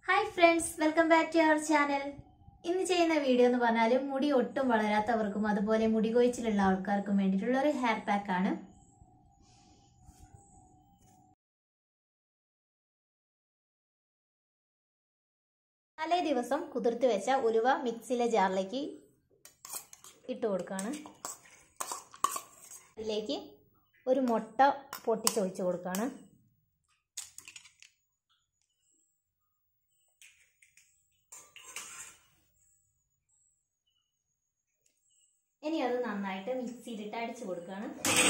hi friends welcome back to our channel ഇന്ന് ചെയ്യുന്ന video എന്ന് പറഞ്ഞാൽ മുടി ഒട്ടും വളരാത്തവർക്കും അതുപോലെ മുടി കൊഴിച്ചിലുള്ള ആൾക്കാർക്കും വേണ്ടിയിട്ടുള്ള ഒരു ഹെയർ പാക്ക് ആണ് തലേ ദിവസം കുതിർത്ത് വെച്ച ഉലുവ മിക്സിയിലെ ജാറിലേക്ക് ഇട്ട് കൊടുക്കുകയാണ് അതിലേക്ക് ഒരു മുട്ട പൊട്ടിച്ചൊഴിച്ച് കൊടുക്കുകയാണ് ഇനി അത് നന്നായിട്ട് മിക്സിയിലിട്ട് അടിച്ചു കൊടുക്കുകയാണ്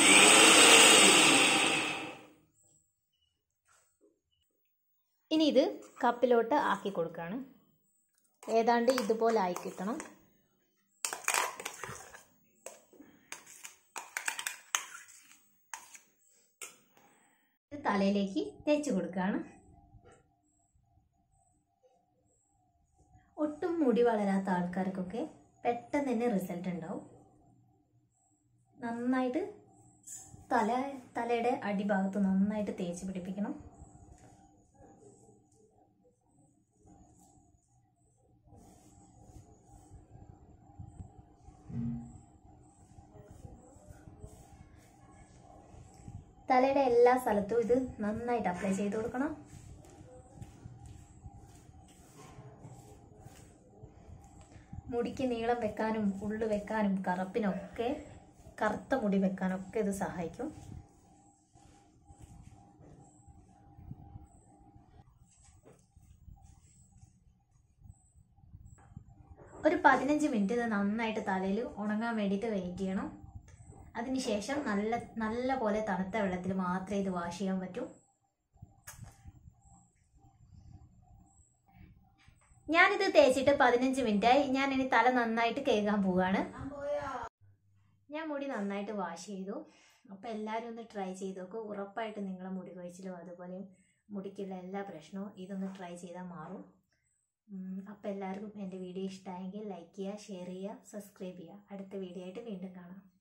ഇനി ഇത് കപ്പിലോട്ട് ആക്കി കൊടുക്കുകയാണ് ഏതാണ്ട് ഇതുപോലെ ആയി കിട്ടണം ഇത് തലയിലേക്ക് തേച്ച് കൊടുക്കുകയാണ് ഒട്ടും മുടി വളരാത്ത ആൾക്കാർക്കൊക്കെ പെട്ടെന്ന് തന്നെ റിസൾട്ട് ഉണ്ടാവും നന്നായിട്ട് തല തലയുടെ അടിഭാഗത്ത് നന്നായിട്ട് തേച്ച് പിടിപ്പിക്കണം തലയുടെ എല്ലാ സ്ഥലത്തും ഇത് നന്നായിട്ട് അപ്ലൈ ചെയ്ത് കൊടുക്കണം മുടിക്ക് നീളം വെക്കാനും ഉള്ളു വെക്കാനും കറുപ്പിനൊക്കെ കറുത്ത മുടി വെക്കാനൊക്കെ ഇത് സഹായിക്കും ഒരു പതിനഞ്ച് മിനിറ്റ് ഇത് നന്നായിട്ട് തലയിൽ ഉണങ്ങാൻ വേണ്ടിയിട്ട് വെയിറ്റ് ചെയ്യണം അതിനുശേഷം നല്ല നല്ല പോലെ തണുത്ത വെള്ളത്തിൽ മാത്രമേ ഇത് വാഷ് ചെയ്യാൻ പറ്റൂ ഞാനിത് തേച്ചിട്ട് പതിനഞ്ച് മിനിറ്റായി ഞാൻ ഇനി തല നന്നായിട്ട് കേൾക്കാൻ പോവുകയാണ് ഞാൻ മുടി നന്നായിട്ട് വാഷ് ചെയ്തു അപ്പോൾ എല്ലാവരും ഒന്ന് ട്രൈ ചെയ്ത് നോക്കൂ ഉറപ്പായിട്ട് നിങ്ങളെ മുടി കൊഴിച്ചിലും അതുപോലെ മുടിക്കുള്ള എല്ലാ പ്രശ്നവും ഇതൊന്ന് ട്രൈ ചെയ്താൽ മാറും അപ്പോൾ എല്ലാവർക്കും എൻ്റെ വീഡിയോ ഇഷ്ടമായെങ്കിൽ ലൈക്ക് ചെയ്യുക ഷെയർ ചെയ്യുക സബ്സ്ക്രൈബ് ചെയ്യുക അടുത്ത വീഡിയോ ആയിട്ട് വീണ്ടും കാണാം